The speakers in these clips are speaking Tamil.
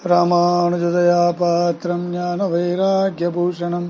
रामानुजदया पात्रम् ज्ञानवैराग्यभूषणम्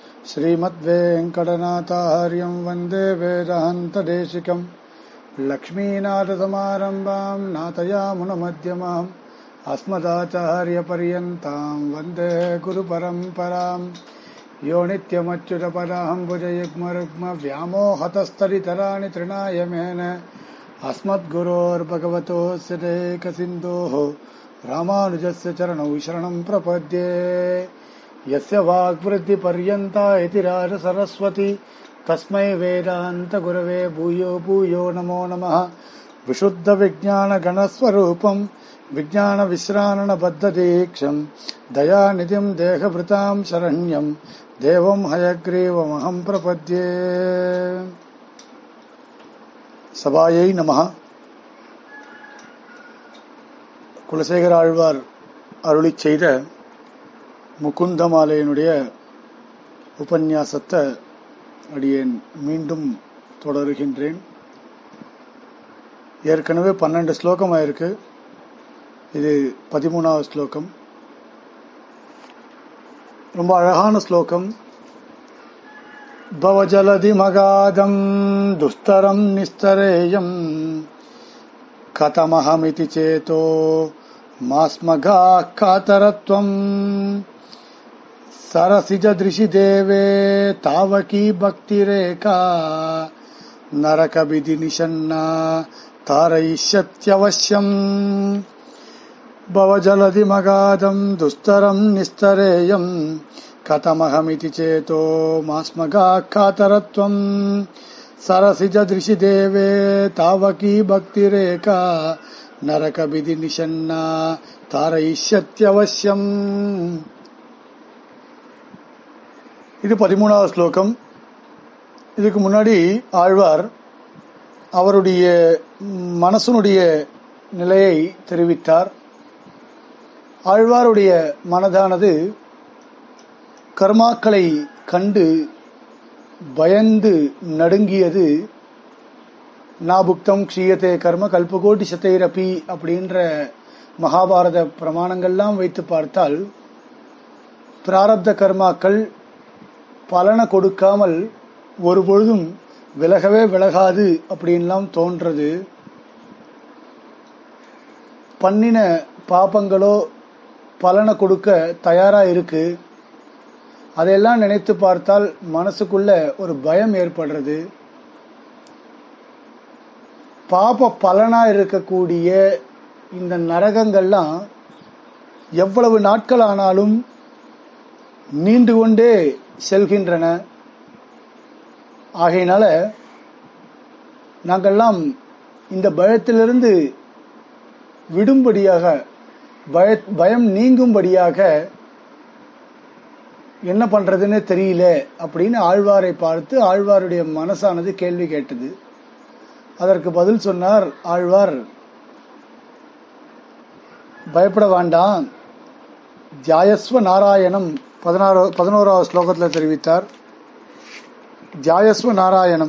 श्रीमद्वेङ्कटनाथार्यम् वन्दे वेदान्तदेशिकम् लक्ष्मीनाथसमारम्भाम् नाथयामुनमध्यमाम् अस्मदाचार्यपर्यन्ताम् वन्दे गुरुपरम्पराम् यो नित्यमच्युतपदाम्बुजयुग्मरुग्मव्यामोहतस्तरितराणि तृणाय मेन अस्मद्गुरोर्भगवतोऽस्य देकसिन्धोः रामानुजस्य चरणौ शरणम् प्रपद्ये यस्य वाग्वृद्धिपर्यन्ता इति राजसरस्वती तस्मै वेदान्तगुरवे भूयो भूयो नमो नमः विशुद्धविज्ञानगणस्वरूपम् विज्ञानविश्राणबद्धदीक्षम् दयानिधिम् देहभृताम् शरण्यम् देवम् हयग्रीवमहम् प्रपद्ये சபாயை நமஹ குலசேகர ஆழ்வார் அருளி செய்த முகுந்தமாலையினுடைய உபன்யாசத்தை அடியேன் மீண்டும் தொடருகின்றேன் ஏற்கனவே பன்னெண்டு ஸ்லோகம் ஆயிருக்கு இது பதிமூணாவது ஸ்லோகம் ரொம்ப அழகான ஸ்லோகம் भवजलधिमगाधम् दुस्तरम् निस्तरेयम् कथमहमिति चेतो मास्मगाः कातरत्वम् सरसिजदृशि देवे तावकी भक्तिरेका नरकविधिनिषन्ना तारयिष्यत्यवश्यम् भवजलधिमगाधम् दुस्तरम् निस्तरेयम् कथमहमिति चेतो मास्मगाखातरत्वम् सरसिजदृशि देवे तावकी भक्तिरेका नरकविधिनिषन्ना தாரயிஷ்யத்தியவசியம் இது பதிமூணாவது ஸ்லோகம் இதுக்கு முன்னாடி ஆழ்வார் அவருடைய மனசனுடைய நிலையை தெரிவித்தார் ஆழ்வாருடைய மனதானது கர்மாக்களை கண்டு பயந்து நடுங்கியது நாபுக்தம் க்ஷீயத்தே கர்ம கல்பகோட்டி சத்தைரப்பி அப்படின்ற மகாபாரத பிரமாணங்கள்லாம் வைத்து பார்த்தால் பிராரப்த கர்மாக்கள் பலனை கொடுக்காமல் ஒரு பொழுதும் விலகவே விலகாது அப்படின்லாம் தோன்றது பண்ணின பாப்பங்களோ பலனை கொடுக்க தயாரா இருக்கு அதையெல்லாம் நினைத்து பார்த்தால் மனசுக்குள்ள ஒரு பயம் ஏற்படுறது பாப பலனா இருக்கக்கூடிய இந்த நரகங்கள்லாம் எவ்வளவு நாட்கள் ஆனாலும் நீண்டு கொண்டே செல்கின்றன ஆகையினால நாங்கள்லாம் இந்த பயத்திலிருந்து விடும்படியாக பய பயம் நீங்கும்படியாக என்ன பண்றதுன்னு தெரியல அப்படின்னு ஆழ்வாரை பார்த்து ஆழ்வாருடைய மனசானது கேள்வி கேட்டது அதற்கு பதில் சொன்னார் ஆழ்வார் பயப்பட வேண்டாம் ஜாயஸ்வ நாராயணம் பதினாறு பதினோராவது ஸ்லோகத்தில் தெரிவித்தார் ஜாயஸ்வ நாராயணம்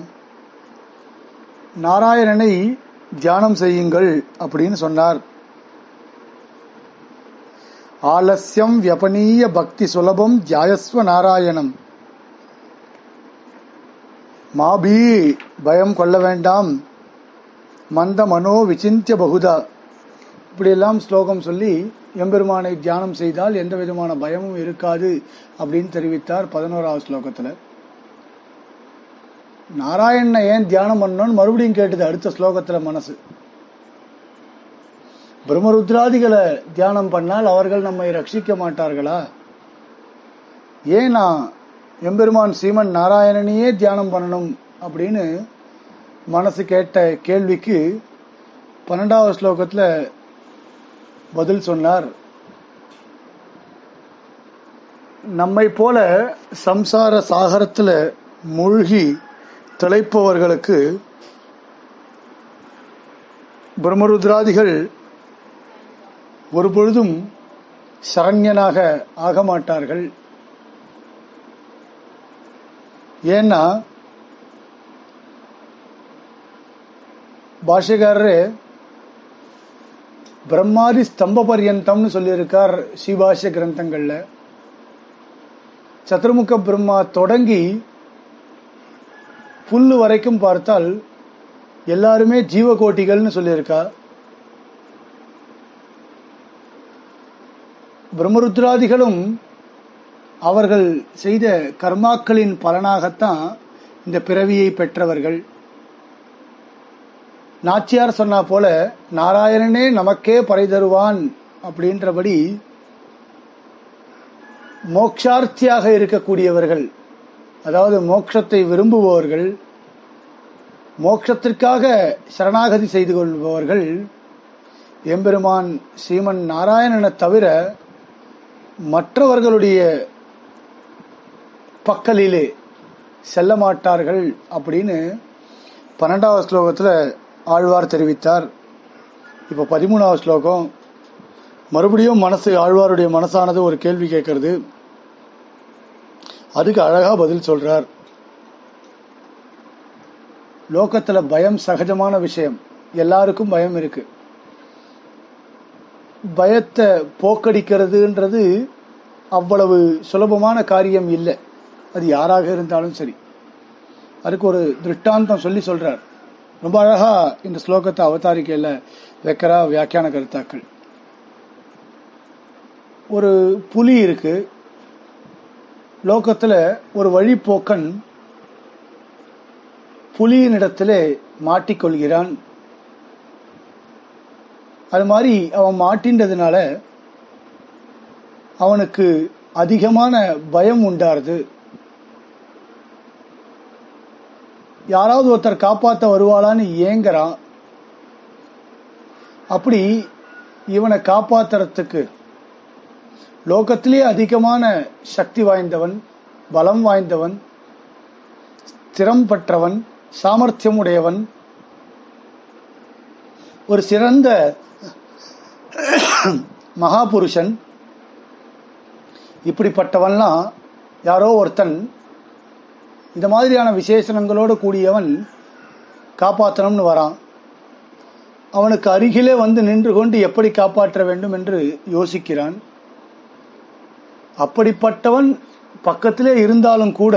நாராயணனை தியானம் செய்யுங்கள் அப்படின்னு சொன்னார் ஆலஸ்யம் வியபனீய பக்தி சுலபம் ஜாயஸ்வ நாராயணம் மாபி பயம் கொள்ள வேண்டாம் மந்த மனோ விசிந்திய பகுதா இப்படியெல்லாம் ஸ்லோகம் சொல்லி எம்பெருமானை தியானம் செய்தால் எந்த விதமான பயமும் இருக்காது அப்படின்னு தெரிவித்தார் பதினோராவது ஸ்லோகத்துல நாராயணனை ஏன் தியானம் பண்ணணும்னு மறுபடியும் கேட்டது அடுத்த ஸ்லோகத்துல மனசு பிரம்மருத்ராதிகளை தியானம் பண்ணால் அவர்கள் நம்மை ரட்சிக்க மாட்டார்களா ஏன் நான் எம்பெருமான் சீமன் நாராயணனையே தியானம் பண்ணணும் அப்படின்னு மனசு கேட்ட கேள்விக்கு பன்னெண்டாவது ஸ்லோகத்துல பதில் சொன்னார் நம்மை போல சம்சார சாகரத்துல மூழ்கி திளைப்பவர்களுக்கு பிரம்மருத்ராதிகள் ஒரு பொழுதும் சரண்யனாக ஆக மாட்டார்கள் ஏன்னா பாஷ்யக்காரரு பிரம்மாதி ஸ்தம்ப பர்யந்தம்னு சொல்லியிருக்கார் சிவாஷ்ய கிரந்தங்கள்ல சதுர்முக பிரம்மா தொடங்கி புல்லு வரைக்கும் பார்த்தால் எல்லாருமே ஜீவகோட்டிகள்னு சொல்லியிருக்கா பிரம்மருத்ராதிகளும் அவர்கள் செய்த கர்மாக்களின் பலனாகத்தான் இந்த பிறவியை பெற்றவர்கள் நாச்சியார் சொன்னா போல நாராயணனே நமக்கே பறை தருவான் அப்படின்றபடி மோக்ஷார்த்தியாக இருக்கக்கூடியவர்கள் அதாவது மோட்சத்தை விரும்புபவர்கள் மோட்சத்திற்காக சரணாகதி செய்து கொள்பவர்கள் எம்பெருமான் ஸ்ரீமன் நாராயணனை தவிர மற்றவர்களுடைய பக்கலிலே செல்ல மாட்டார்கள் அப்படின்னு பன்னெண்டாவது ஸ்லோகத்துல ஆழ்வார் தெரிவித்தார் இப்ப பதிமூணாவது ஸ்லோகம் மறுபடியும் மனசு ஆழ்வாருடைய மனசானது ஒரு கேள்வி கேட்கறது அதுக்கு அழகா பதில் சொல்றார் லோகத்துல பயம் சகஜமான விஷயம் எல்லாருக்கும் பயம் இருக்கு பயத்தை போக்கடிக்கிறதுன்றது அவ்வளவு சுலபமான காரியம் இல்லை அது யாராக இருந்தாலும் சரி அதுக்கு ஒரு திருஷ்டாந்தம் சொல்லி சொல்றார் ரொம்ப அழகா இந்த ஸ்லோகத்தை அவதாரிக்கையில வைக்கிறா வியாக்கியான கருத்தாக்கள் ஒரு புலி இருக்கு லோகத்துல ஒரு வழிப்போக்கன் புலியினிடத்திலே மாட்டிக்கொள்கிறான் அது மாதிரி அவன் மாட்டின்றதுனால அவனுக்கு அதிகமான பயம் உண்டாருது யாராவது ஒருத்தர் காப்பாத்த வருவாளான்னு ஏங்குறான் அப்படி இவனை காப்பாத்துறதுக்கு லோகத்திலே அதிகமான சக்தி வாய்ந்தவன் பலம் வாய்ந்தவன் திறம் பெற்றவன் சாமர்த்தியம் உடையவன் ஒரு சிறந்த மகாபுருஷன் இப்படிப்பட்டவன்லாம் யாரோ ஒருத்தன் இந்த மாதிரியான விசேஷணங்களோடு கூடியவன் காப்பாற்றணும்னு வரான் அவனுக்கு அருகிலே வந்து நின்று கொண்டு எப்படி காப்பாற்ற வேண்டும் என்று யோசிக்கிறான் அப்படிப்பட்டவன் பக்கத்திலே இருந்தாலும் கூட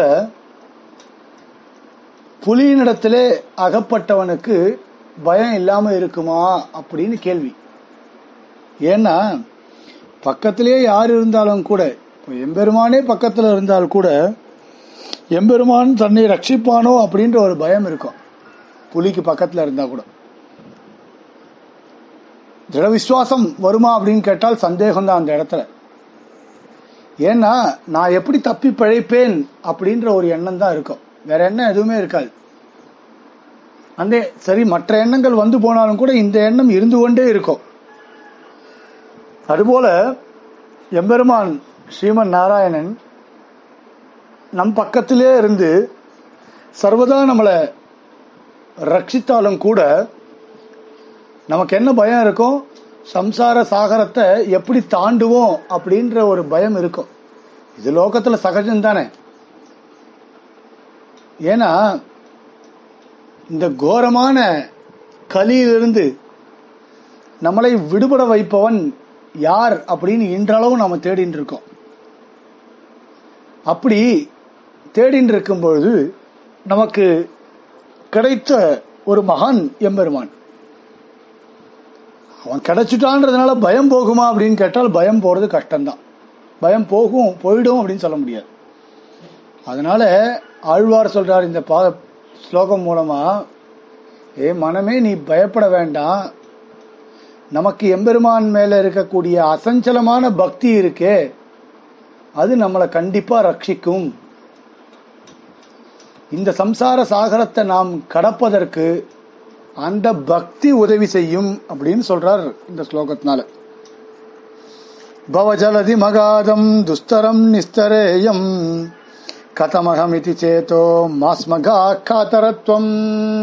புலியினிடத்திலே அகப்பட்டவனுக்கு பயம் இல்லாம இருக்குமா அப்படின்னு கேள்வி ஏன்னா பக்கத்திலே யார் இருந்தாலும் கூட இப்போ எம்பெருமானே பக்கத்துல இருந்தால் கூட எம்பெருமான் தன்னை ரட்சிப்பானோ அப்படின்ற ஒரு பயம் இருக்கும் புலிக்கு பக்கத்துல இருந்தா கூட திட விசுவாசம் வருமா அப்படின்னு கேட்டால் சந்தேகம் தான் அந்த இடத்துல ஏன்னா நான் எப்படி தப்பி பிழைப்பேன் அப்படின்ற ஒரு எண்ணம் தான் இருக்கும் வேற எண்ணம் எதுவுமே இருக்காது அந்த சரி மற்ற எண்ணங்கள் வந்து போனாலும் கூட இந்த எண்ணம் இருந்து கொண்டே இருக்கும் அதுபோல எம்பெருமான் ஸ்ரீமன் நாராயணன் நம் பக்கத்திலே இருந்து சர்வதா நம்மளை ரட்சித்தாலும் கூட நமக்கு என்ன பயம் இருக்கும் சம்சார சாகரத்தை எப்படி தாண்டுவோம் அப்படின்ற ஒரு பயம் இருக்கும் இது லோகத்துல சகஜம் தானே ஏன்னா இந்த கோரமான கலியிலிருந்து நம்மளை விடுபட வைப்பவன் யார் அப்படின்னு இன்றளவு நாம தேடிட்டு இருக்கோம் அப்படி தேடிட்டு இருக்கும் பொழுது நமக்கு கிடைத்த ஒரு மகான் எம்பெருமான் அவன் கிடைச்சிட்டான்றதுனால பயம் போகுமா அப்படின்னு கேட்டால் பயம் போறது கஷ்டம்தான் பயம் போகும் போயிடும் அப்படின்னு சொல்ல முடியாது அதனால ஆழ்வார் சொல்றார் இந்த பா ஸ்லோகம் மூலமா ஏ மனமே நீ பயப்பட வேண்டாம் நமக்கு எம்பெருமான் மேல இருக்கக்கூடிய அசஞ்சலமான பக்தி இருக்கே அது நம்மளை கண்டிப்பா ரட்சிக்கும் இந்த சம்சார சாகரத்தை நாம் கடப்பதற்கு அந்த பக்தி உதவி செய்யும் அப்படின்னு சொல்றார் இந்த ஸ்லோகத்தினால பவஜலதி மகாதம் துஸ்தரம் நிஸ்தரேயம் கதமகமிதி சேதோ மாஸ்மகா காத்தரத்வம்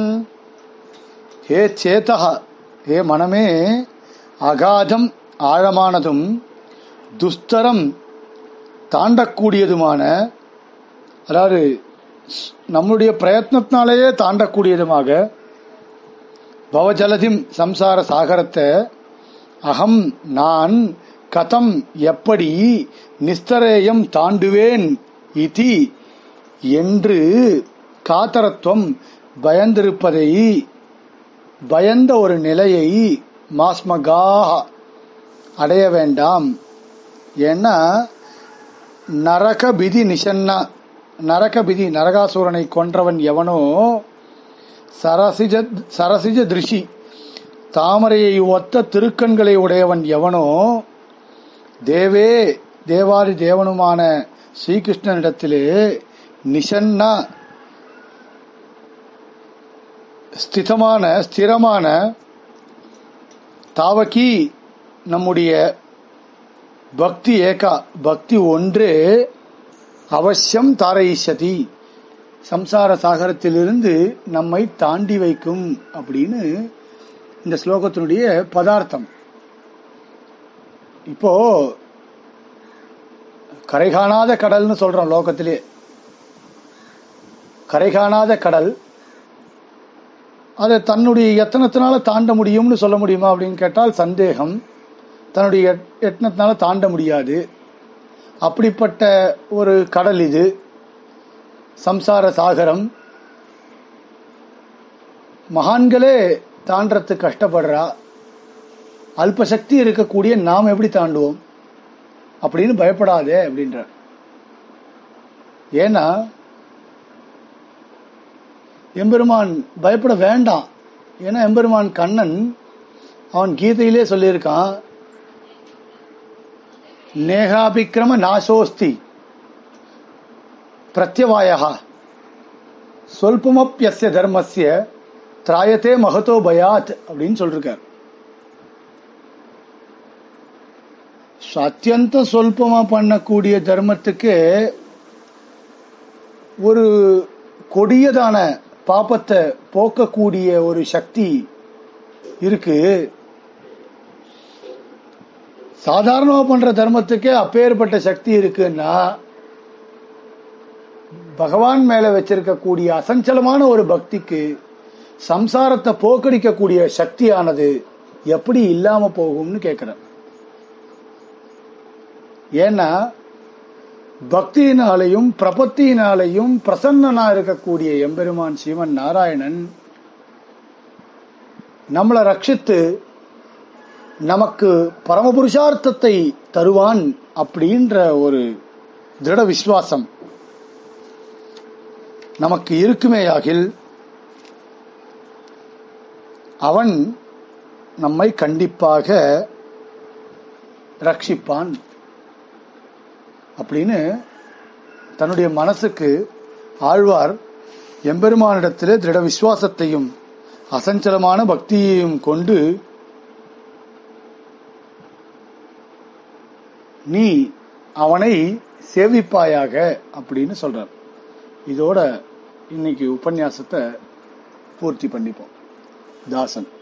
ஹே சேதா ஹே மனமே அகாதம் ஆழமானதும் துஸ்தரம் தாண்டக்கூடியதுமான அதாவது நம்முடைய பிரயத்னத்தினாலேயே தாண்டக்கூடியதுமாக பவஜலதிம் சம்சார சாகரத்தை அகம் நான் கதம் எப்படி நிஸ்தரேயம் தாண்டுவேன் இதி என்று காத்தரத்துவம் பயந்திருப்பதை பயந்த ஒரு நிலையை மாஸ்மகாக அடைய வேண்டாம் ஏன்னா நரக பிதி நிஷன்னா நரக பிதி நரகாசூரனை கொன்றவன் எவனோ சரசிஜ சரசிஜ திருஷி தாமரையை ஒத்த திருக்கண்களை உடையவன் எவனோ தேவே தேவாதி தேவனுமான ஸ்ரீகிருஷ்ணனிடத்திலே நிஷன்னா ஸ்திதமான ஸ்திரமான தாவகி நம்முடைய பக்தி ஏகா பக்தி ஒன்றே அவசியம் தாரயிஷதி சம்சார சாகரத்திலிருந்து நம்மை தாண்டி வைக்கும் அப்படின்னு இந்த ஸ்லோகத்தினுடைய பதார்த்தம் இப்போ கரை காணாத கடல்னு சொல்றோம் லோகத்திலே கரை காணாத கடல் அதை தன்னுடைய எத்தனத்தினால தாண்ட முடியும்னு சொல்ல முடியுமா அப்படின்னு கேட்டால் சந்தேகம் தன்னுடைய எட்- எத்தனத்தினால தாண்ட முடியாது அப்படிப்பட்ட ஒரு கடல் இது சம்சார சாகரம் மகான்களே தாண்டறதுக்கு கஷ்டப்படுறா அல்பசக்தி இருக்கக்கூடிய நாம் எப்படி தாண்டுவோம் அப்படின்னு பயப்படாதே அப்படின்ற ஏன்னா எம்பெருமான் பயப்பட வேண்டாம் ஏன்னா எம்பெருமான் கண்ணன் அவன் கீதையிலே சொல்லியிருக்கான் நேகாபிக்கிரம நாசோஸ்தி பிரத்யவாயா சொல்பமப்பியஸ்ய தர்மஸ்ய திராயத்தே மகதோ பயாத் அப்படின்னு சொல்லிருக்கார் அத்தியந்த சொல்பமா பண்ணக்கூடிய தர்மத்துக்கு ஒரு கொடியதான பாப்பத்தை போக்கக்கூடிய ஒரு சக்தி இருக்கு சாதாரணமா பண்ற தர்மத்துக்கே அப்பேற்பட்ட சக்தி இருக்குன்னா பகவான் மேல வச்சிருக்கக்கூடிய அசஞ்சலமான ஒரு பக்திக்கு சம்சாரத்தை போக்கடிக்கக்கூடிய சக்தியானது எப்படி இல்லாம போகும்னு கேக்குறேன் ஏன்னா பக்தியினாலையும் பிரபத்தியினாலையும் பிரசன்னனா இருக்கக்கூடிய எம்பெருமான் சிவன் நாராயணன் நம்மளை ரட்சித்து நமக்கு பரமபுருஷார்த்தத்தை தருவான் அப்படின்ற ஒரு திருட விசுவாசம் நமக்கு இருக்குமேயாகில் அவன் நம்மை கண்டிப்பாக ரட்சிப்பான் அப்படின்னு தன்னுடைய மனசுக்கு ஆழ்வார் எம்பெருமானிடத்திலே திருட விசுவாசத்தையும் அசஞ்சலமான பக்தியையும் கொண்டு நீ அவனை சேவிப்பாயாக அப்படின்னு சொல்றார் இதோட இன்னைக்கு உபன்யாசத்தை பூர்த்தி பண்ணிப்போம் தாசன்